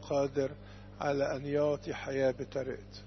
قادر على أن يعطي حياة بطريقته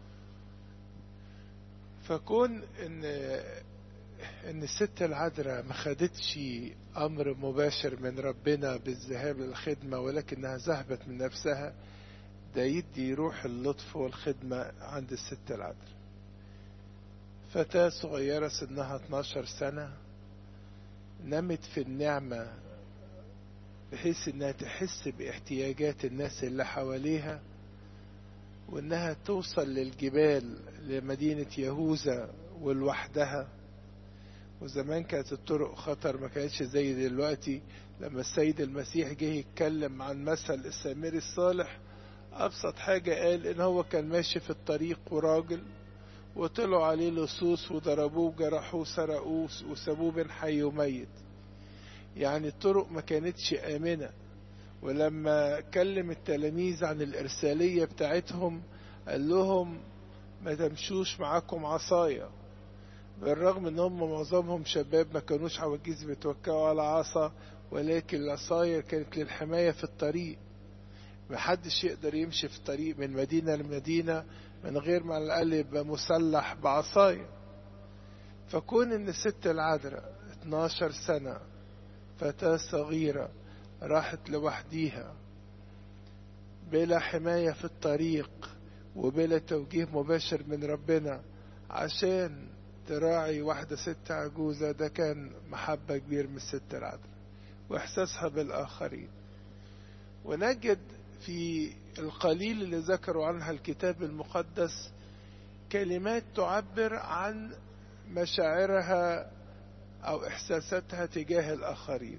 فكون إن إن الست العذراء ما خدتش أمر مباشر من ربنا بالذهاب للخدمة ولكنها ذهبت من نفسها ده يدي روح اللطف والخدمة عند الست العذراء فتاة صغيرة سنها 12 سنة نمت في النعمة بحيث انها تحس باحتياجات الناس اللي حواليها وانها توصل للجبال لمدينة يهوذا ولوحدها وزمان كانت الطرق خطر ما كانتش زي دلوقتي لما السيد المسيح جه يتكلم عن مثل السامري الصالح ابسط حاجة قال ان هو كان ماشي في الطريق وراجل وطلعوا عليه لصوص وضربوه وجرحوه وسرقوه وسابوه بين حي وميت يعني الطرق ما كانتش آمنة ولما كلم التلاميذ عن الإرسالية بتاعتهم قال لهم ما تمشوش معاكم عصاية بالرغم ان هم معظمهم شباب ما كانوش عواجيز بيتوكلوا على عصا ولكن العصاية كانت للحماية في الطريق محدش يقدر يمشي في الطريق من مدينة لمدينة من غير ما على الأقل يبقى مسلح بعصاية فكون ان الست العذراء 12 سنة فتاة صغيرة راحت لوحديها بلا حماية في الطريق وبلا توجيه مباشر من ربنا عشان تراعي واحدة ست عجوزة ده كان محبة كبير من الست العذراء واحساسها بالآخرين ونجد في القليل اللي ذكروا عنها الكتاب المقدس كلمات تعبر عن مشاعرها أو إحساساتها تجاه الآخرين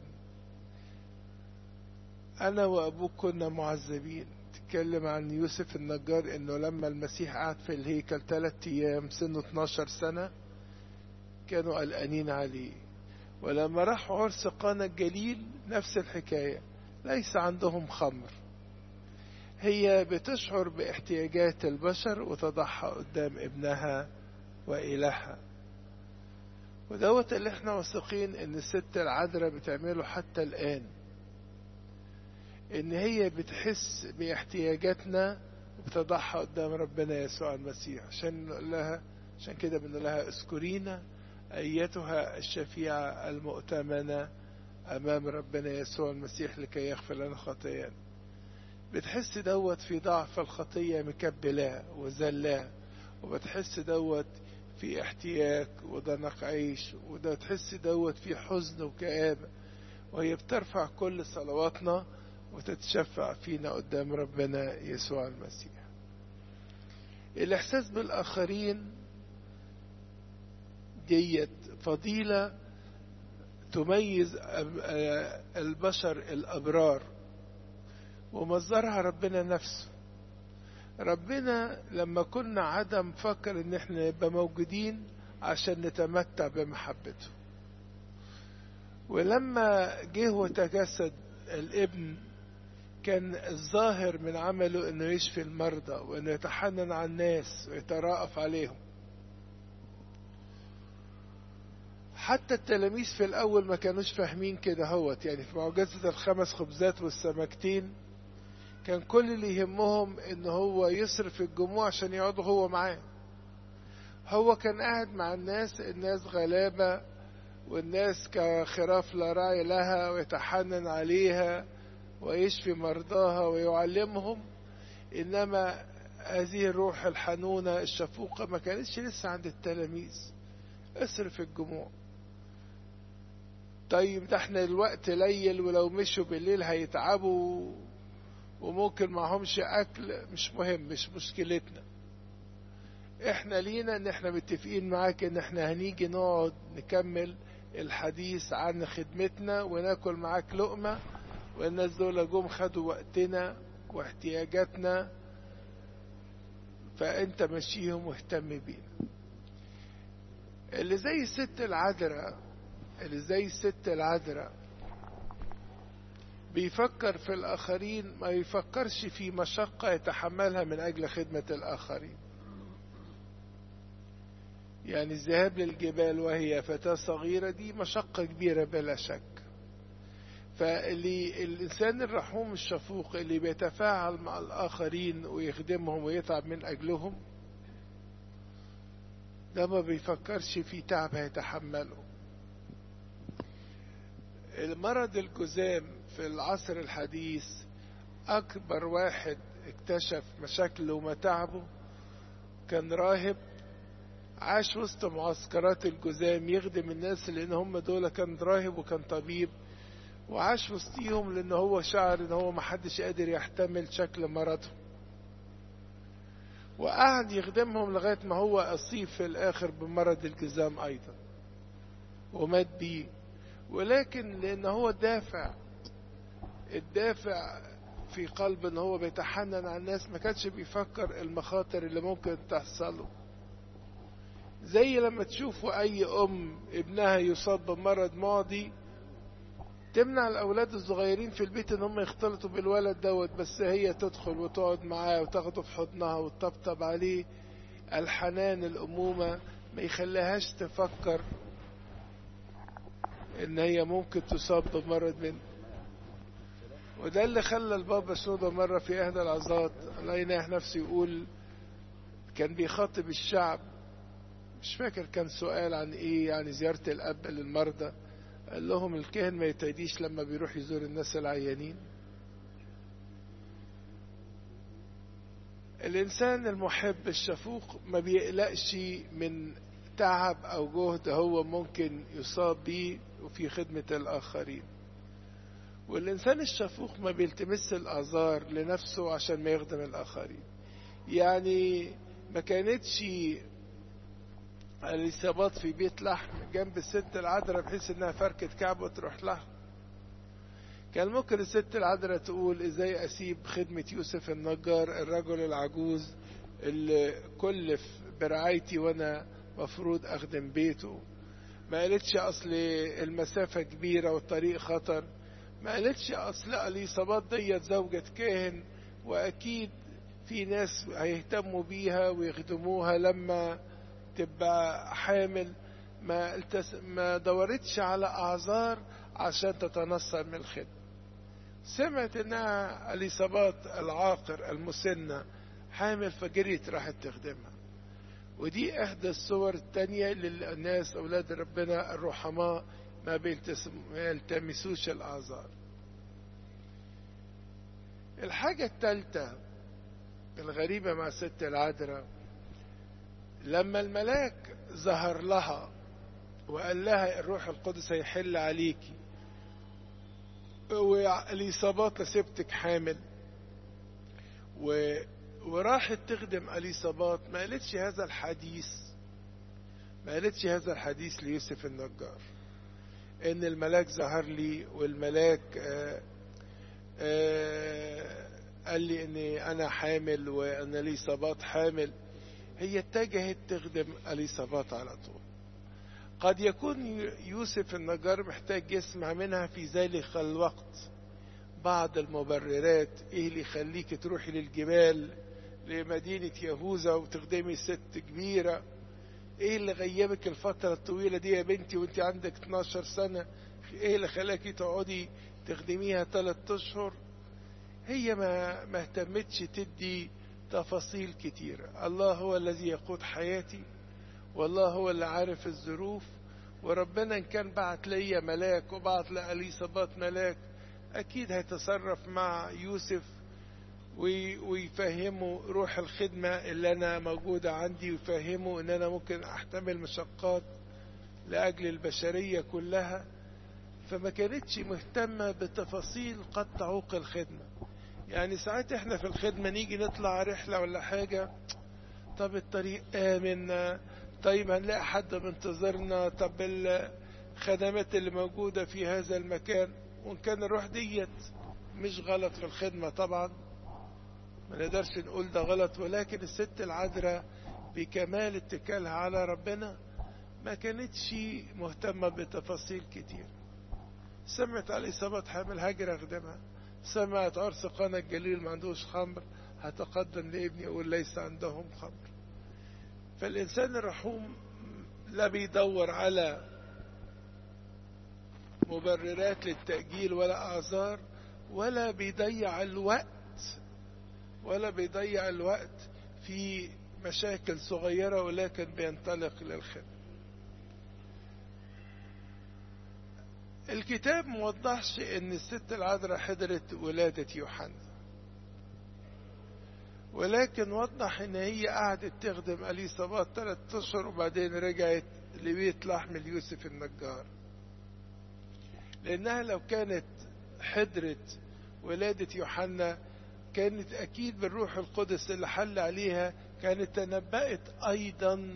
أنا وأبوك كنا معذبين تتكلم عن يوسف النجار إنه لما المسيح قعد في الهيكل ثلاثة أيام سنه 12 سنة كانوا قلقانين عليه ولما راحوا عرس قانا الجليل نفس الحكاية ليس عندهم خمر هي بتشعر باحتياجات البشر وتضحى قدام ابنها وإلهها ودوت اللي احنا واثقين ان الست العذراء بتعمله حتى الآن ان هي بتحس باحتياجاتنا وبتضحى قدام ربنا يسوع المسيح عشان نقول لها عشان كده بنقول لها اذكرينا ايتها الشفيعة المؤتمنة امام ربنا يسوع المسيح لكي يغفر لنا خطايانا بتحس دوت في ضعف الخطية مكبلاه وزلاه وبتحس دوت في احتياج وضنك عيش وده تحس دوت في حزن وكآبة وهي بترفع كل صلواتنا وتتشفع فينا قدام ربنا يسوع المسيح الإحساس بالآخرين ديت فضيلة تميز البشر الأبرار ومصدرها ربنا نفسه ربنا لما كنا عدم فكر ان احنا نبقى موجودين عشان نتمتع بمحبته ولما جه وتجسد الابن كان الظاهر من عمله انه يشفي المرضى وانه يتحنن على الناس ويتراءف عليهم حتى التلاميذ في الاول ما كانوش فاهمين كده هوت يعني في معجزة الخمس خبزات والسمكتين كان كل اللي يهمهم ان هو يصرف الجموع عشان يقعدوا هو معاه هو كان قاعد مع الناس الناس غلابة والناس كخراف لا راعي لها ويتحنن عليها ويشفي مرضاها ويعلمهم انما هذه الروح الحنونة الشفوقة ما كانتش لسه عند التلاميذ اصرف الجموع طيب ده احنا الوقت ليل ولو مشوا بالليل هيتعبوا وممكن معهمش اكل مش مهم مش مشكلتنا احنا لينا ان احنا متفقين معاك ان احنا هنيجي نقعد نكمل الحديث عن خدمتنا وناكل معاك لقمة والناس دول جم خدوا وقتنا واحتياجاتنا فانت مشيهم واهتم بينا اللي زي الست العذراء اللي زي الست العذراء بيفكر في الآخرين ما يفكرش في مشقة يتحملها من أجل خدمة الآخرين يعني الذهاب للجبال وهي فتاة صغيرة دي مشقة كبيرة بلا شك فاللي الإنسان الرحوم الشفوق اللي بيتفاعل مع الآخرين ويخدمهم ويتعب من أجلهم ده ما بيفكرش في تعب هيتحمله المرض الجذام في العصر الحديث أكبر واحد اكتشف مشاكله ومتاعبه كان راهب عاش وسط معسكرات الجذام يخدم الناس لأن هم دول كان راهب وكان طبيب وعاش وسطيهم لأن هو شعر إن هو محدش قادر يحتمل شكل مرضهم وقعد يخدمهم لغاية ما هو أصيب في الآخر بمرض الجذام أيضا ومات بيه ولكن لأن هو دافع الدافع في قلب ان هو بيتحنن على الناس ما كانش بيفكر المخاطر اللي ممكن تحصله زي لما تشوفوا اي ام ابنها يصاب بمرض معدي تمنع الاولاد الصغيرين في البيت ان هم يختلطوا بالولد دوت بس هي تدخل وتقعد معاه وتاخده في حضنها وتطبطب عليه الحنان الامومه ما يخليهاش تفكر ان هي ممكن تصاب بمرض منه وده اللي خلى البابا سودا مرة في إحدى العظات الله يناح نفسه يقول كان بيخاطب الشعب مش فاكر كان سؤال عن إيه يعني زيارة الأب للمرضى قال لهم الكاهن ما يتعديش لما بيروح يزور الناس العيانين الإنسان المحب الشفوق ما بيقلقش من تعب أو جهد هو ممكن يصاب بيه وفي خدمة الآخرين والإنسان الشفوق ما بيلتمس الآثار لنفسه عشان ما يخدم الآخرين يعني ما كانتش الإصابات في بيت لحم جنب الست العذراء بحيث إنها فركة كعب وتروح لها كان ممكن الست العذراء تقول إزاي أسيب خدمة يوسف النجار الرجل العجوز اللي كلف برعايتي وأنا مفروض أخدم بيته ما قالتش أصل المسافة كبيرة والطريق خطر ما قالتش اصل اليصابات ديت زوجة كاهن واكيد في ناس هيهتموا بيها ويخدموها لما تبقى حامل ما التس... ما دورتش على اعذار عشان تتنصل من الخدمة سمعت انها اليصابات العاقر المسنة حامل فجريت راحت تخدمها ودي احدى الصور التانية للناس اولاد ربنا الرحماء ما بيلتمسوش الأعذار الحاجة الثالثة الغريبة مع ست العذراء لما الملاك ظهر لها وقال لها الروح القدس هيحل عليكي والإصابات لسبتك حامل و... وراحت تخدم اليصابات ما قالتش هذا الحديث ما قالتش هذا الحديث ليوسف النجار ان الملاك ظهر لي والملاك آآ آآ قال لي اني انا حامل وان لي صباط حامل هي اتجهت تخدم اليصابات على طول قد يكون يوسف النجار محتاج يسمع منها في ذلك الوقت بعض المبررات ايه اللي يخليك تروحي للجبال لمدينة يهوذا وتخدمي ست كبيرة ايه اللي غيبك الفترة الطويلة دي يا بنتي وانت عندك 12 سنة ايه اللي خلاكي تقعدي تخدميها ثلاث اشهر هي ما ما اهتمتش تدي تفاصيل كتيرة الله هو الذي يقود حياتي والله هو اللي عارف الظروف وربنا ان كان بعت ليا ملاك وبعت لأليصابات ملاك اكيد هيتصرف مع يوسف ويفهموا روح الخدمة اللي أنا موجودة عندي ويفهموا إن أنا ممكن أحتمل مشقات لأجل البشرية كلها فما كانتش مهتمة بتفاصيل قد تعوق الخدمة يعني ساعات احنا في الخدمة نيجي نطلع رحلة ولا حاجة طب الطريق آمن طيب هنلاقي حد منتظرنا طب الخدمات اللي موجودة في هذا المكان وإن كان الروح ديت مش غلط في الخدمة طبعا ما نقدرش نقول ده غلط ولكن الست العذراء بكمال اتكالها على ربنا ما كانتش مهتمة بتفاصيل كتير سمعت على إصابة حامل هاجر أخدمها سمعت عرس قانا الجليل ما عندوش خمر هتقدم لابني أقول ليس عندهم خمر فالإنسان الرحوم لا بيدور على مبررات للتأجيل ولا أعذار ولا بيضيع الوقت ولا بيضيع الوقت في مشاكل صغيرة ولكن بينطلق للخدمة الكتاب موضحش ان الست العذراء حضرت ولادة يوحنا ولكن وضح ان هي قعدت تخدم اليصابات ثلاث اشهر وبعدين رجعت لبيت لحم اليوسف النجار لانها لو كانت حضرت ولادة يوحنا كانت اكيد بالروح القدس اللي حل عليها كانت تنبأت ايضا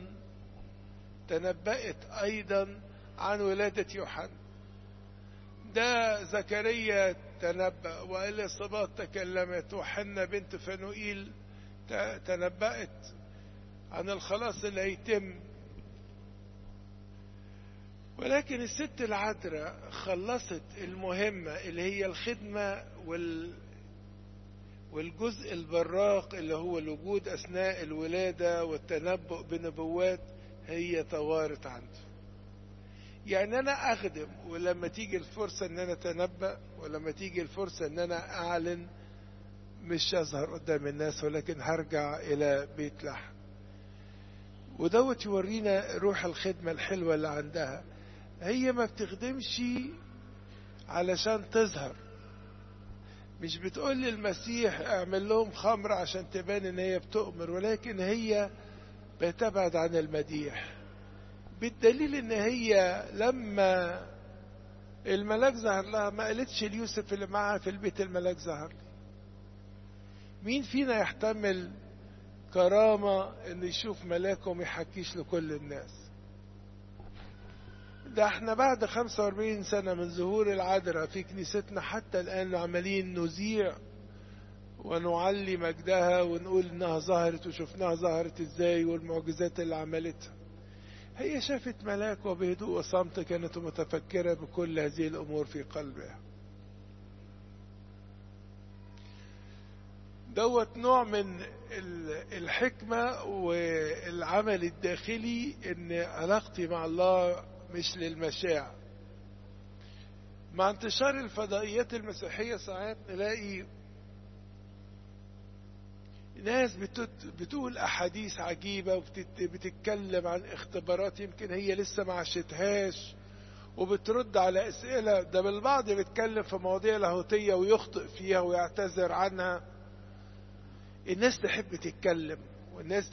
تنبأت ايضا عن ولادة يوحنا ده زكريا تنبأ وإليصابات تكلمت وحنا بنت فنوئيل تنبأت عن الخلاص اللي هيتم ولكن الست العذراء خلصت المهمة اللي هي الخدمة وال والجزء البراق اللي هو الوجود أثناء الولادة والتنبؤ بنبوات هي توارت عنده يعني أنا أخدم ولما تيجي الفرصة إن أنا أتنبأ ولما تيجي الفرصة إن أنا أعلن مش هظهر قدام الناس ولكن هرجع إلى بيت لحم ودوت يورينا روح الخدمة الحلوة اللي عندها هي ما بتخدمش علشان تظهر مش بتقول للمسيح اعمل لهم خمر عشان تبان ان هي بتؤمر ولكن هي بتبعد عن المديح بالدليل ان هي لما الملاك ظهر لها ما قالتش ليوسف اللي معاها في البيت الملاك ظهر لي مين فينا يحتمل كرامة ان يشوف ملاك وما يحكيش لكل الناس ده احنا بعد 45 سنة من ظهور العذراء في كنيستنا حتى الآن عمالين نذيع ونعلي مجدها ونقول انها ظهرت وشفناها ظهرت ازاي والمعجزات اللي عملتها هي شافت ملاك وبهدوء وصمت كانت متفكرة بكل هذه الأمور في قلبها دوت نوع من الحكمة والعمل الداخلي ان علاقتي مع الله مش للمشاعر مع انتشار الفضائيات المسيحية ساعات نلاقي ناس بتقول أحاديث عجيبة وبتتكلم عن اختبارات يمكن هي لسه ما عاشتهاش وبترد على أسئلة ده بالبعض بيتكلم في مواضيع لاهوتية ويخطئ فيها ويعتذر عنها الناس تحب تتكلم والناس